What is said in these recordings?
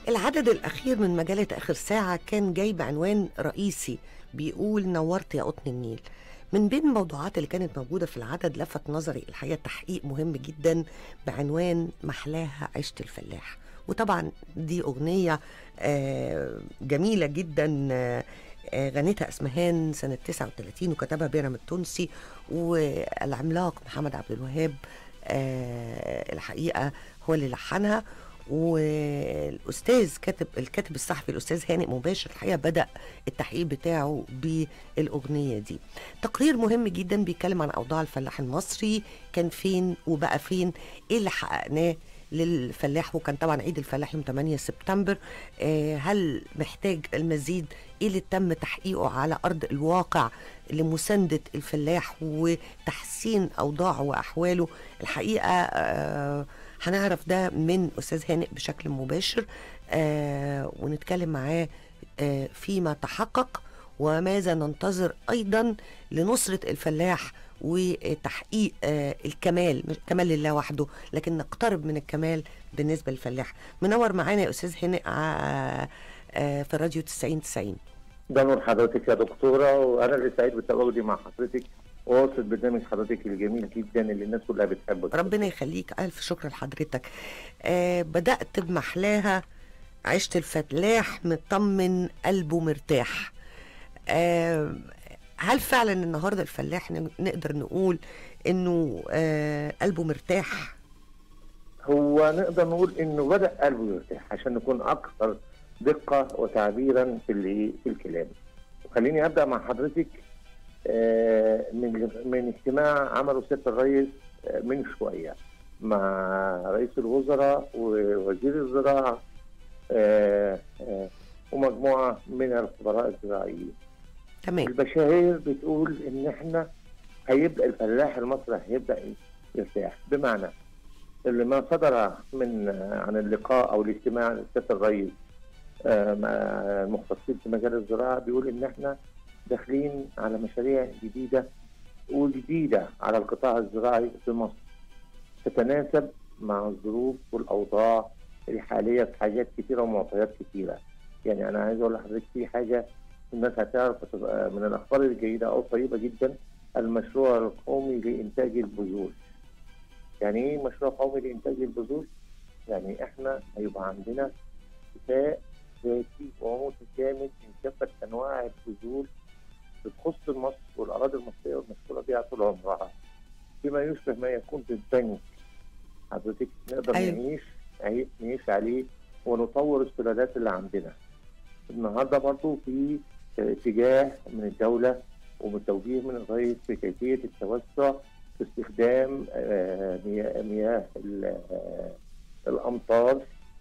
العدد الأخير من مجلة آخر ساعة كان جاي بعنوان رئيسي بيقول نورت يا قطن النيل من بين الموضوعات اللي كانت موجودة في العدد لفت نظري الحقيقة تحقيق مهم جدا بعنوان محلاها عيشة الفلاح وطبعا دي أغنية آه، جميلة جدا آه، آه، غنتها اسمهان سنة 39 وكتبها بيرام التونسي والعملاق محمد عبد الوهاب آه، الحقيقة هو اللي لحنها والاستاذ كاتب الكاتب الصحفي الاستاذ هانئ مباشر الحقيقه بدا التحقيق بتاعه بالاغنيه دي تقرير مهم جدا بيتكلم عن اوضاع الفلاح المصري كان فين وبقى فين ايه اللي حققناه للفلاح وكان طبعا عيد الفلاح يوم 8 سبتمبر آه، هل محتاج المزيد ايه اللي تم تحقيقه على ارض الواقع لمسانده الفلاح وتحسين اوضاعه واحواله الحقيقه آه، هنعرف ده من استاذ هانئ بشكل مباشر آه ونتكلم معاه آه فيما تحقق وماذا ننتظر ايضا لنصره الفلاح وتحقيق آه الكمال مش كمال لله وحده لكن نقترب من الكمال بالنسبه للفلاح منور معانا يا استاذ هانئ آه آه في الراديو 90 90 ده نور حضرتك يا دكتوره وانا اللي سعيد بتواجدي مع حضرتك وواصل برنامج حضرتك الجميل جدا اللي الناس كلها بتحبه ربنا يخليك الف شكر لحضرتك آه بدات بمحلاها عشت الفلاح مطمن قلبه مرتاح آه هل فعلا النهارده الفلاح ن- نقدر نقول انه آه قلبه مرتاح هو نقدر نقول انه بدا قلبه يرتاح عشان نكون اكثر دقه وتعبيرا في ال- في الكلام خليني ابدا مع حضرتك آه، من من اجتماع عمله سياده الرئيس آه، من شويه مع رئيس الوزراء ووزير الزراعه آه، آه، ومجموعه من الخبراء الزراعيين تمام البشاير بتقول ان احنا هيبدا الفلاح المصري هيبدا يرتاح بمعنى اللي ما صدر من عن اللقاء او الاجتماع لسياده الرئيس آه، مع المختصين في مجال الزراعه بيقول ان احنا داخلين على مشاريع جديده وجديده على القطاع الزراعي في مصر تتناسب مع الظروف والاوضاع الحاليه في حاجات كثيره ومعطيات كثيره يعني انا عايز اقول لحضرتك في حاجه الناس هتعرف تبقى من الاخبار الجيده او طيبه جدا المشروع القومي لانتاج البذور. يعني ايه مشروع قومي لانتاج البذور؟ يعني احنا هيبقى عندنا كفاء ذاتي ومتكامل من كافه انواع البذور بتخص مصر والاراضي المصريه والمشغوله بها طول عمرها. بما يشبه ما يكون في البنك حضرتك نقدر أيوة. نعيش عي- نعيش عليه ونطور السلالات اللي عندنا. النهارده برضو في اتجاه من الدوله وبالتوجيه من الرئيس في كيفيه التوسع في استخدام آه، مياه مياه ال- آه، الامطار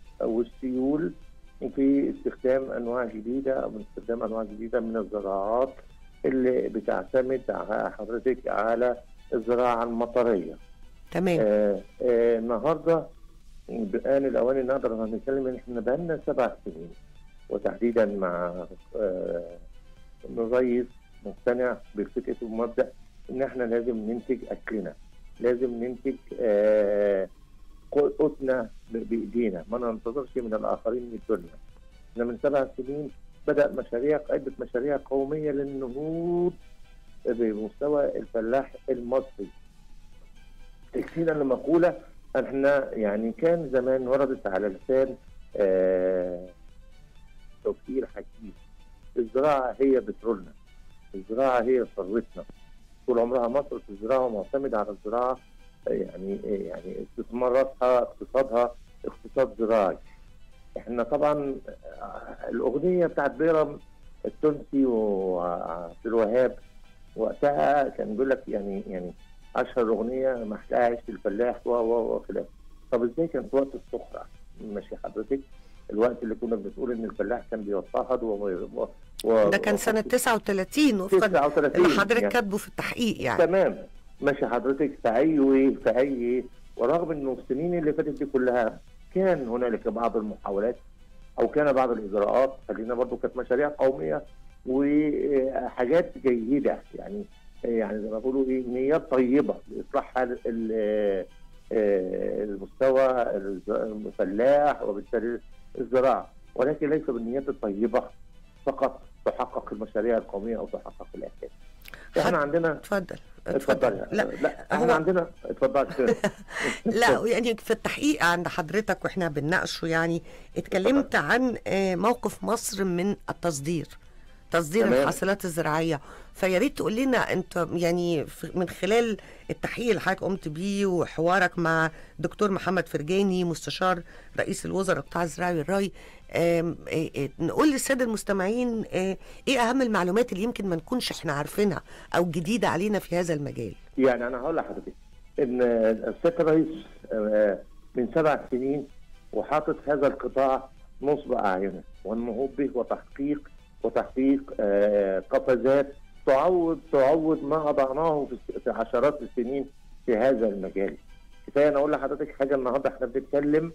والسيول في استخدام انواع جديده او من استخدام انواع جديده من الزراعات اللي بتعتمد على حضرتك على الزراعه المطريه. تمام آه آه النهارده بآن الأوان إن نقدر نتكلم إن إحنا بقالنا سبع سنين وتحديدا مع آه الرئيس مقتنع بفكرة ومبدأ إن إحنا لازم ننتج أكلنا لازم ننتج آه قوتنا ب- بإيدينا ما ننتظرش من الآخرين يدولنا إحنا من سبع سنين بدأ مشاريع عدة مشاريع قومية للنهوض بمستوى الفلاح المصري تكفينا لمقولة احنا يعني كان زمان وردت على لسان آه توفير حكيم الزراعة هي بترولنا الزراعة هي ثروتنا طول عمرها مصر في الزراعة معتمدة على الزراعة آه، يعني يعني استثماراتها اقتصادها اقتصاد زراعي احنا طبعا آه، الأغنية بتاعت بيرم التونسي وعبد الوهاب وقتها كان بيقول لك يعني يعني اشهر اغنيه محلاها عيش الفلاح و و وخلاف طب ازاي كان في وقت الصخره ماشي حضرتك الوقت اللي كنا بنقول ان الفلاح كان بيضطهد و, و... و... ده كان سنه 39 وفقا 39 اللي حضرتك يعني. كاتبه في التحقيق يعني تمام ماشي حضرتك في اي ايه في اي ايه ورغم انه في السنين اللي فاتت دي كلها كان هنالك بعض المحاولات او كان بعض الاجراءات خلينا برضو كانت مشاريع قوميه وحاجات جيده يعني يعني زي ما بيقولوا ايه نيات طيبه لاصلاح حال ال- آه، المستوى الفلاح وبالتالي الزراعه ولكن ليس بالنيات الطيبه فقط تحقق المشاريع القوميه او تحقق الاهداف. احنا عندنا اتفضل اتفضل لا لا احنا هو- عندنا اتفضل لا يعني في التحقيق عند حضرتك واحنا بنناقشه يعني اتكلمت عن آه، موقف مصر من التصدير تصدير تمام. الحاصلات الزراعيه فيا ريت تقول لنا انت يعني في- من خلال التحقيق اللي حضرتك قمت بيه وحوارك مع دكتور محمد فرجاني مستشار رئيس الوزراء القطاع الزراعي والري آم، آه، آه، نقول للساده المستمعين آه، ايه اهم المعلومات اللي يمكن ما نكونش احنا عارفينها او جديده علينا في هذا المجال يعني انا هقول لحضرتك ان السيد الرئيس آه، من سبع سنين وحاطط هذا القطاع نصب اعينه والنهوض به وتحقيق وتحقيق آه، قفزات تعوض تعوض ما اضعناه في- في عشرات السنين في هذا المجال. كفايه انا اقول لحضرتك حاجه النهارده احنا بنتكلم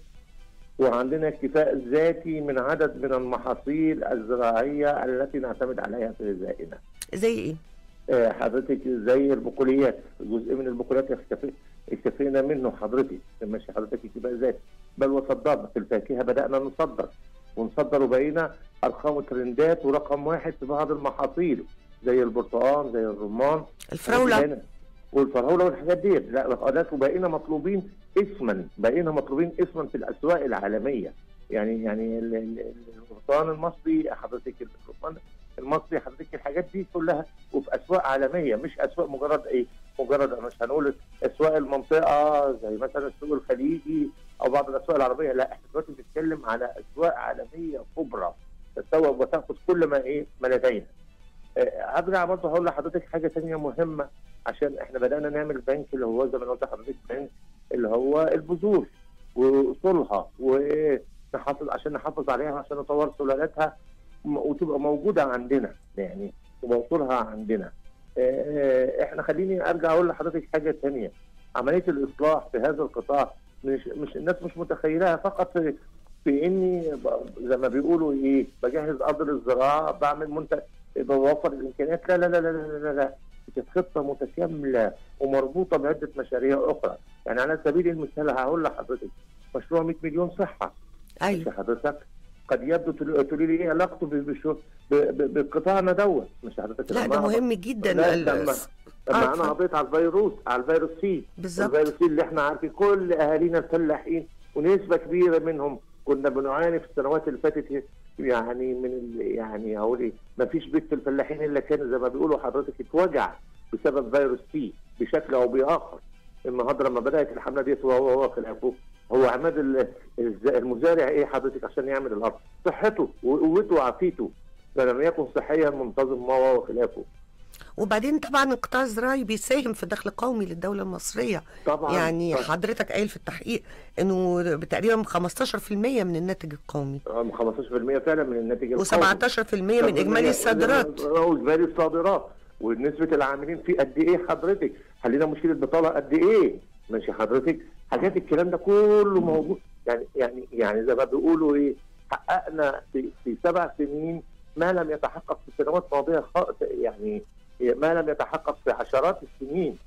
وعندنا اكتفاء ذاتي من عدد من المحاصيل الزراعيه التي نعتمد عليها في غذائنا. زي ايه آه، حضرتك زي البقوليات جزء من البقوليات اختفي اكتفينا منه حضرتك ماشي حضرتك اكتفاء ذاتي بل وصدرنا في الفاكهه بدانا نصدر ونصدر وبقينا ارقام ترندات ورقم واحد في بعض المحاصيل زي البرتقال زي الرمان الفراوله بقينا- والفراوله والحاجات دي لا ولكن وبقينا مطلوبين اسما بقينا مطلوبين اسما في الاسواق العالميه يعني يعني ال- ال- البرتقال المصري حضرتك الرمان المصري حضرتك الحاجات دي كلها وفي اسواق عالميه مش اسواق مجرد ايه مجرد مش هنقول اسواق المنطقه زي مثلا السوق الخليجي او بعض الاسواق العربيه لا احنا دلوقتي بنتكلم على اسواق عالميه كبرى تستوعب وتاخذ كل ما ايه ما لدينا آه، ارجع برضه هقول لحضرتك حاجه ثانيه مهمه عشان احنا بدانا نعمل بنك اللي هو زي ما أنا قلت لحضرتك بنك اللي هو البذور واصولها ونحافظ عشان نحافظ عليها عشان نطور سلالاتها م- وتبقى موجوده عندنا يعني وموصولها عندنا. آه، احنا خليني ارجع اقول لحضرتك حاجه ثانيه عمليه الاصلاح في هذا القطاع مش مش الناس مش متخيلها فقط في, في اني ب- زي ما بيقولوا ايه بجهز ارض للزراعه بعمل منتج بوفر الامكانيات لا لا لا لا لا لا, لا. دي كانت خطه متكامله ومربوطه بعده مشاريع اخرى يعني على سبيل المثال هقول لحضرتك مشروع 100 مليون صحه ايوه مش حضرتك قد يبدو تقول- تقولي لي ايه علاقته ب- بشو- ب- ب- بقطاعنا دوت مش حضرتك لا لما ده أقعد- مهم جدا لا، ال- لما- لما آه، انا اتفضل. قضيت على الفيروس على الفيروس سي بالظبط الفيروس سي اللي احنا عارفين كل اهالينا الفلاحين ونسبه كبيره منهم كنا بنعاني في السنوات اللي فاتت يعني من ال- يعني هقول ايه ما فيش بيت في الفلاحين الا كان زي ما بيقولوا حضرتك اتوجع بسبب فيروس سي بشكل او باخر النهارده لما بدات الحمله ديت وهو هو خلافه هو عماد ال- الز- المزارع ايه حضرتك عشان يعمل الارض صحته وقوته وعافيته فلم يكن صحيا منتظم ما هو خلافه وبعدين طبعا القطاع الزراعي بيساهم في الدخل القومي للدوله المصريه طبعا يعني طبعاً. حضرتك قايل في التحقيق انه تقريبا 15% من الناتج القومي آه، 15% فعلا من الناتج القومي و17% من اجمالي الصادرات واجمالي الصادرات ونسبه العاملين فيه قد ايه حضرتك؟ حلينا مشكله بطاله قد ايه؟ ماشي حضرتك؟ حاجات الكلام ده كله موجود يعني يعني يعني زي ما بيقولوا ايه حققنا في في سبع سنين ما لم يتحقق في سنوات ماضيه خ- يعني ما لم يتحقق في عشرات السنين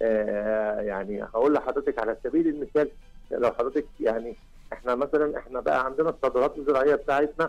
آه يعني هقول لحضرتك على سبيل المثال لو حضرتك يعني احنا مثلا احنا بقى عندنا الصادرات الزراعيه بتاعتنا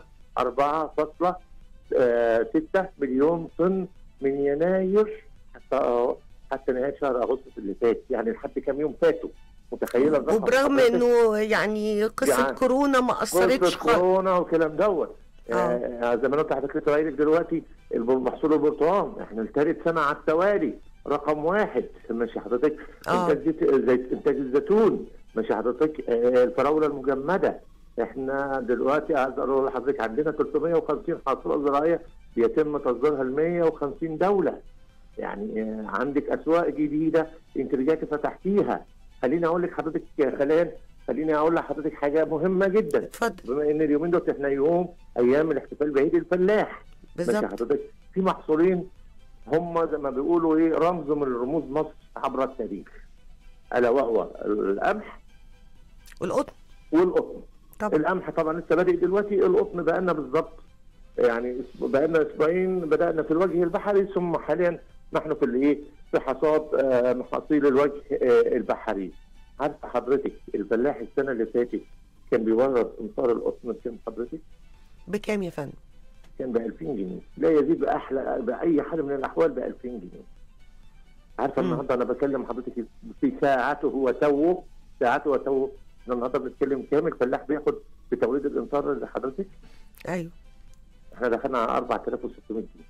4.6 مليون طن من يناير حتى حتى نهايه شهر اغسطس اللي فات يعني لحد كام يوم فاتوا متخيله الرقم وبرغم حضرتك؟ انه يعني قصه يعني كورونا ما اثرتش قصه خالص كورونا والكلام دوت آه. آه زي ما انا قلت لحضرتك لسه قايل لك دلوقتي الب- محصول البرتقال احنا لثالث سنه على التوالي رقم واحد ماشي حضرتك آه. انتاج زيت زيت انتاج الزيتون ماشي حضرتك آه الفراوله المجمده احنا دلوقتي عايز اقول لحضرتك عندنا 350 حاصله زراعيه بيتم تصديرها ل 150 دوله يعني آه عندك اسواق جديده انت رجعت فتحتيها خليني اقول لك حضرتك يا خلال خليني اقول لحضرتك حاجه مهمه جدا اتفضل بما ان اليومين دول احنا يوم ايام الاحتفال بعيد الفلاح ماشي بالظبط حضرتك في محصولين هم زي ما بيقولوا ايه رمز من رموز مصر عبر التاريخ الا وهو القمح والقطن والقطن طبعا القمح طبعا لسه بادئ دلوقتي القطن بقى لنا بالظبط يعني بقى لنا اسبوعين بدانا في الوجه البحري ثم حاليا نحن في الايه في حصاد آه، محاصيل الوجه آه، البحري عارفه حضرتك الفلاح السنه اللي فاتت كان بيورد امطار القطن بكام حضرتك؟ بكام يا فندم كان ب 2000 جنيه لا يزيد باحلى باي حال من الاحوال ب 2000 جنيه عارفه مم. النهارده انا بكلم حضرتك في ساعته وتوه ساعته وتوه إحنا النهارده بنتكلم كام الفلاح بياخد في توريد الامطار اللي حضرتك ايوه احنا دخلنا على 4600 جنيه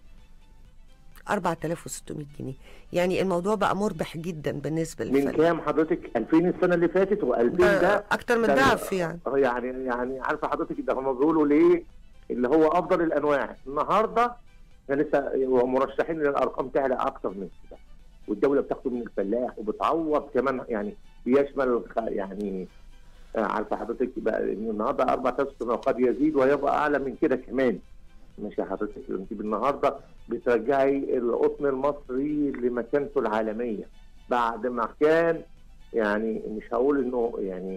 4600 جنيه يعني الموضوع بقى مربح جدا بالنسبه من للفلاح كام حضرتك 2000 السنه اللي فاتت و2000 ده ده اكتر من ده- ضعف يعني اه يعني يعني عارفه حضرتك ده هم بيقولوا ليه اللي هو افضل الانواع النهارده احنا لسه مرشحين للارقام تعلى اكتر من كده والدوله بتاخده من الفلاح وبتعوض كمان يعني بيشمل خ- يعني آه، عارفه حضرتك بقى إن النهارده 4000 وقد يزيد ويبقى اعلى من كده كمان ماشي يا حضرتك انت النهارده بترجعي القطن المصري لمكانته العالميه بعد ما كان يعني مش هقول انه يعني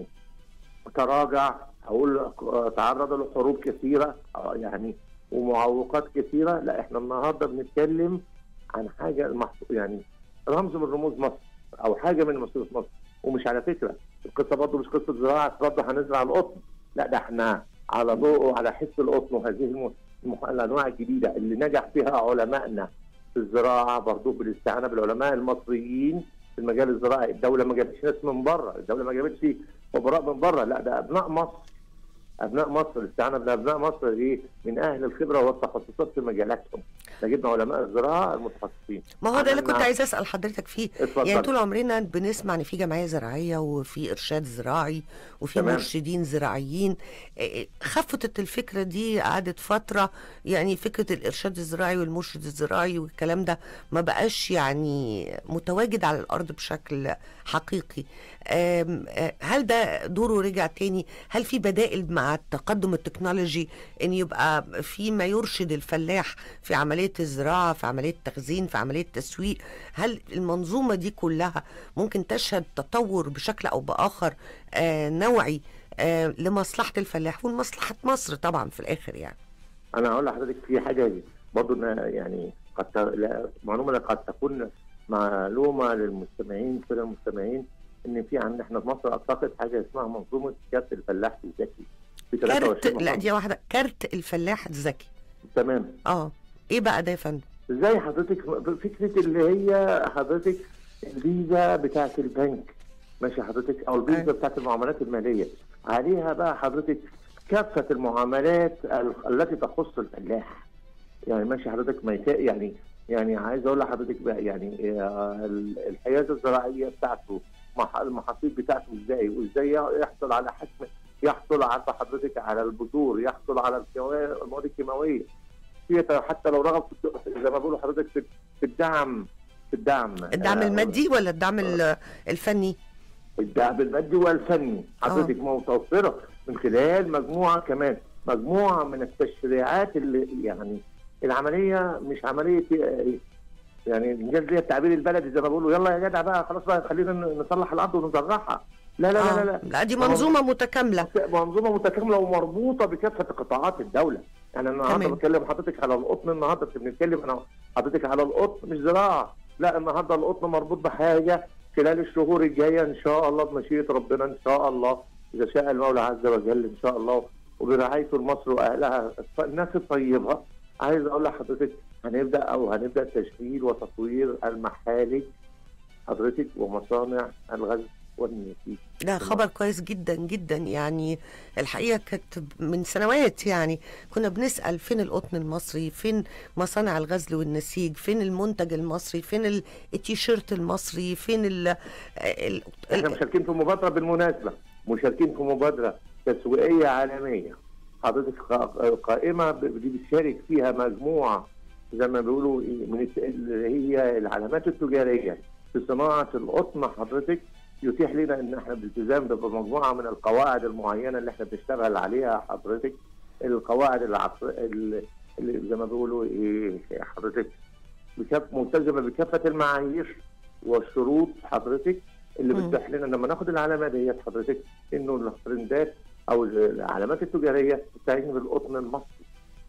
تراجع هقول تعرض لحروب كثيره آه، يعني ومعوقات كثيره لا احنا النهارده بنتكلم عن حاجه المحط... يعني رمز من رموز مصر او حاجه من مصر مصر ومش على فكره القصه برضه مش قصه زراعه برضه هنزرع القطن لا ده احنا على ضوء على حس القطن وهذه الم... المح... الانواع الجديده اللي نجح فيها علمائنا في الزراعه برضه بالاستعانه بالعلماء المصريين في المجال الزراعي الدوله ما جابتش ناس من بره الدوله ما جابتش خبراء من بره لا ده ابناء مصر ابناء مصر الاستعانه بابناء مصر ايه من اهل الخبره والتخصصات في مجالاتهم احنا جبنا علماء الزراعه المتخصصين ما هو ده اللي كنت عملنا- عايزه اسال حضرتك فيه اتفضل. يعني طول عمرنا بنسمع ان في جمعيه زراعيه وفي ارشاد زراعي وفي تمام. مرشدين زراعيين إيه، خفتت الفكره دي قعدت فتره يعني فكره الارشاد الزراعي والمرشد الزراعي والكلام ده ما بقاش يعني متواجد على الارض بشكل حقيقي آم، آه، هل ده دوره رجع تاني هل في بدائل مع التقدم التكنولوجي ان يبقى في ما يرشد الفلاح في عمليه الزراعه في عمليه التخزين في عمليه التسويق هل المنظومه دي كلها ممكن تشهد تطور بشكل او باخر آه نوعي آه لمصلحه الفلاح ولمصلحه مصر طبعا في الاخر يعني انا هقول لحضرتك في حاجه برضه إنها يعني قد ت- لا- معلومه لا قد تكون معلومه للمستمعين كل المستمعين ان في عندنا احنا في مصر اعتقد حاجه اسمها منظومه كارت الفلاح الذكي في كارت 23 لا محافظة. دي واحده كارت الفلاح الذكي تمام اه ايه بقى ده يا فندم ازاي حضرتك فكره اللي هي حضرتك الفيزا بتاعت البنك ماشي حضرتك او الفيزا أيوة. بتاعت المعاملات الماليه عليها بقى حضرتك كافه المعاملات ال- التي تخص الفلاح يعني ماشي حضرتك ما يتا- يعني يعني عايز اقول لحضرتك بقى يعني آه، ال- الحيازه الزراعيه بتاعته مح- المحاصيل بتاعته ازاي وازاي يحصل على حجم يحصل على حضرتك على البذور يحصل على الكوا- المواد الكيماويه في حتى لو رغب في- زي ما بيقولوا حضرتك في في الدعم في الدعم الدعم آه، المادي ولا الدعم ال- الفني الدعم المادي والفني حضرتك متوفره من خلال مجموعه كمان مجموعه من التشريعات اللي يعني العمليه مش عمليه آه، يعني انجاز ليا التعبير البلدي زي ما بيقولوا يلا يا جدع بقى خلاص بقى خلينا نصلح الارض ونزرعها لا لا لا لا, لا. لا دي منظومه متكامله منظومه متكامله ومربوطه بكافه قطاعات الدوله يعني انا النهارده تمام. بتكلم حضرتك على القطن النهارده كنت بنتكلم انا حضرتك على القطن مش زراعه لا النهارده القطن مربوط بحاجه خلال الشهور الجايه ان شاء الله بمشيئه ربنا ان شاء الله اذا شاء المولى عز وجل ان شاء الله وبرعايته لمصر واهلها الناس الطيبه عايز اقول لحضرتك هنبدا او هنبدا تشغيل وتطوير المحالج حضرتك ومصانع الغزل والنسيج ده خبر كويس جدا جدا يعني الحقيقه كانت من سنوات يعني كنا بنسال فين القطن المصري فين مصانع الغزل والنسيج فين المنتج المصري فين ال- التيشيرت المصري فين ال ال- احنا ال- مشاركين في مبادره بالمناسبه مشاركين في مبادره تسويقيه عالميه حضرتك قا- قائمه ب- دي بتشارك فيها مجموعه زي ما بيقولوا إيه، من الت- اللي هي العلامات التجاريه في صناعه القطن حضرتك يتيح لنا ان احنا بالالتزام بمجموعه من القواعد المعينه اللي احنا بنشتغل عليها حضرتك القواعد العصر اللي اللي زي ما بيقولوا ايه حضرتك بكف ملتزمه بكافه المعايير والشروط حضرتك اللي مم. بتتيح لنا لما ناخد العلامه ديت حضرتك انه الترندات او العلامات التجاريه تستعين بالقطن المصري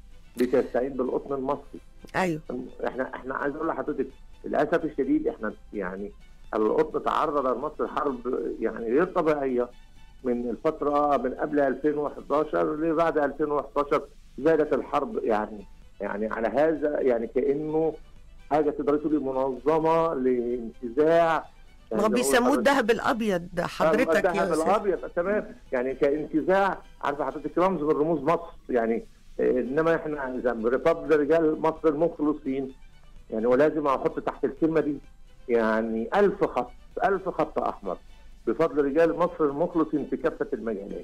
بتستعين بالقطن المصري ايوه احنا احنا عايز اقول لحضرتك للاسف الشديد احنا يعني القطن تعرض لمصر حرب يعني غير طبيعيه من الفتره من قبل 2011 لبعد 2011 زادت الحرب يعني يعني على هذا يعني كانه حاجه تقدر تقولي منظمه لانتزاع ما يعني هو زي بيسموه حضرتك- الذهب الابيض ده حضرتك يا الذهب استاذ الابيض تمام يعني كانتزاع عارفه حضرتك رمز من رموز مصر يعني آه، انما احنا زي رفض رجال مصر المخلصين يعني ولازم احط تحت الكلمه دي يعني ألف خط ألف خط احمر بفضل رجال مصر المخلصين في كافه المجالات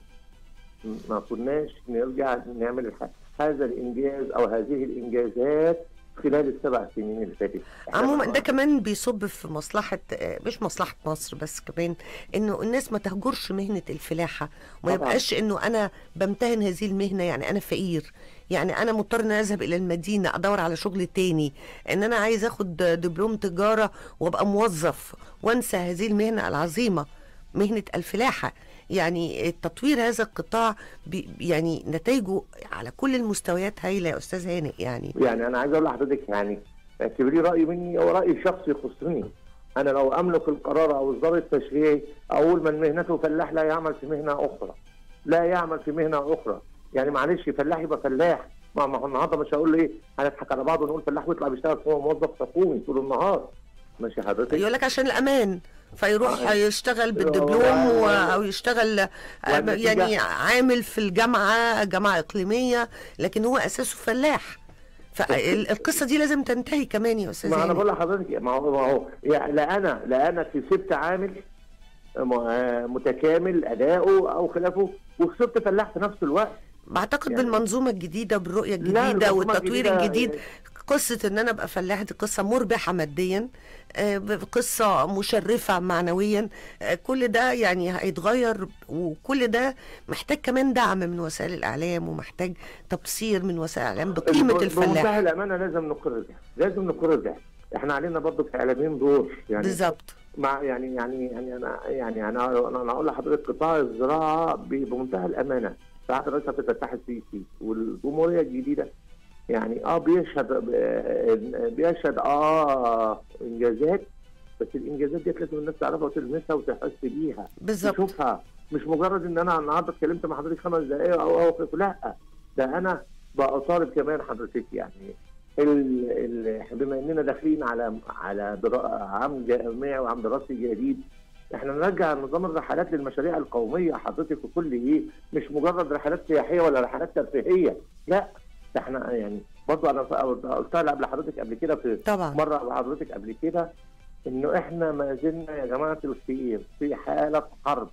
ما كناش نرجع نعمل الح- هذا الانجاز او هذه الانجازات خلال السبع سنين اللي فاتت عموما ده كمان بيصب في مصلحة آه، مش مصلحة مصر بس كمان انه الناس ما تهجرش مهنة الفلاحة وما طبعاً. يبقاش انه انا بمتهن هذه المهنة يعني انا فقير يعني انا مضطر ان أنا اذهب الى المدينة ادور على شغل تاني ان انا عايز اخد دبلوم تجارة وابقى موظف وانسى هذه المهنة العظيمة مهنة الفلاحة يعني تطوير هذا القطاع بي يعني نتائجه على كل المستويات هايلة يا استاذ هانئ يعني يعني انا عايز اقول لحضرتك يعني اعتبريه راي مني او راي شخصي يخصني انا لو املك القرار او الضابط التشريعي اقول من مهنته فلاح لا يعمل في مهنه اخرى لا يعمل في مهنه اخرى يعني معلش فلاح يبقى فلاح ما ما هو النهارده مش هقول له ايه هنضحك على بعض ونقول فلاح ويطلع بيشتغل هو موظف حكومي طول النهار ماشي حضرتك يقول لك عشان الامان فيروح آه. يشتغل بالدبلوم آه. و- او يشتغل آه، والنتيجة- يعني عامل في الجامعه جامعه اقليميه لكن هو اساسه فلاح فالقصه دي لازم تنتهي كمان يا استاذ ما انا هاني. بقول لحضرتك ما هو ما هو يعني لا انا لا انا كسبت عامل م- آه، متكامل اداؤه او خلافه وكسبت فلاح في نفس الوقت بعتقد يعني- بالمنظومه الجديده بالرؤيه لا، الجديده المنظومة والتطوير الجديدة- الجديد قصة ان انا ابقى فلاح دي قصة مربحة ماديا آه، ب- قصة مشرفة معنويا آه، كل ده يعني هيتغير وكل ده محتاج كمان دعم من وسائل الاعلام ومحتاج تبصير من وسائل الاعلام بقيمة ب- الفلاح بمنتهى الامانه لازم نقر ده لازم نقر ده احنا علينا برضو كاعلاميين دور يعني بالظبط مع يعني يعني يعني انا يعني انا انا أنا اقول لحضرتك قطاع الزراعه ب- بمنتهى الامانه ساعات الرئيس عبد الفتاح السيسي والجمهوريه الجديده يعني اه بيشهد آه، بيشهد اه انجازات بس الانجازات ديت لازم الناس تعرفها وتلمسها وتحس بيها بالظبط تشوفها مش مجرد ان انا النهارده اتكلمت مع حضرتك خمس دقائق او او لا ده انا بطالب كمان حضرتك يعني ال ال بما اننا داخلين على على درا- عام جامعي وعام دراسي جديد احنا نرجع نظام الرحلات للمشاريع القوميه حضرتك وكل ايه مش مجرد رحلات سياحيه ولا رحلات ترفيهيه لا ده احنا يعني برضه انا قلتها قبل حضرتك قبل كده في طبعا مره مع حضرتك قبل كده انه احنا ما زلنا يا جماعه الخير في حاله حرب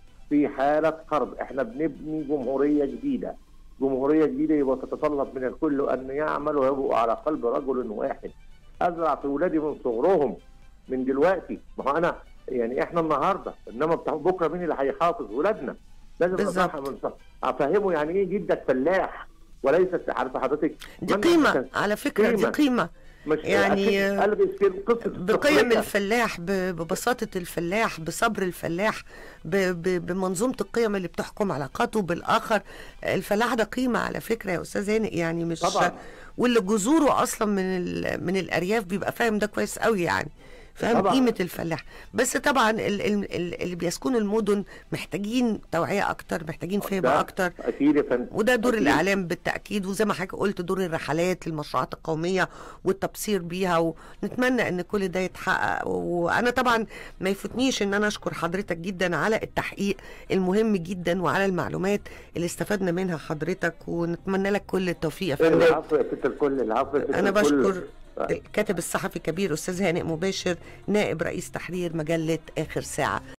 في حاله حرب احنا بنبني جمهوريه جديده جمهوريه جديده يبقى تتطلب من الكل ان يعمل ويبقوا على قلب رجل واحد ازرع في ولادي من صغرهم من دلوقتي ما هو انا يعني احنا النهارده انما بتاع بكره مين اللي هيحافظ ولادنا لازم بالظبط. أصحى من صح افهمه يعني ايه جدك فلاح وليست عارفه حضرتك دي من- قيمة على فكرة دي قيمة. قيمة مش يعني- أكيد قلب في قصه بقيم التقوية. الفلاح ب- ببساطة الفلاح بصبر الفلاح ب- ب- بمنظومة القيم اللي بتحكم علاقاته بالآخر الفلاح ده قيمة على فكرة يا أستاذ هانئ يعني مش طبعا. واللي جذوره أصلا من ال- من الأرياف بيبقى فاهم ده كويس قوي يعني فاهم طبعا. قيمة الفلاح بس طبعا ال- ال- ال- اللي بيسكنوا المدن محتاجين توعية أكتر محتاجين فهم ده أكتر اكيد يا فندم وده دور أكيد. الاعلام بالتاكيد وزي ما حضرتك قلت دور الرحلات للمشروعات القوميه والتبصير بيها ونتمنى ان كل ده يتحقق وانا طبعا ما يفوتنيش ان انا اشكر حضرتك جدا على التحقيق المهم جدا وعلى المعلومات اللي استفدنا منها حضرتك ونتمنى لك كل التوفيق يا فندم العفو يا ست الكل العفو يا ست انا الكل. بشكر الكاتب الصحفي الكبير استاذ هانئ مباشر نائب رئيس تحرير مجله اخر ساعه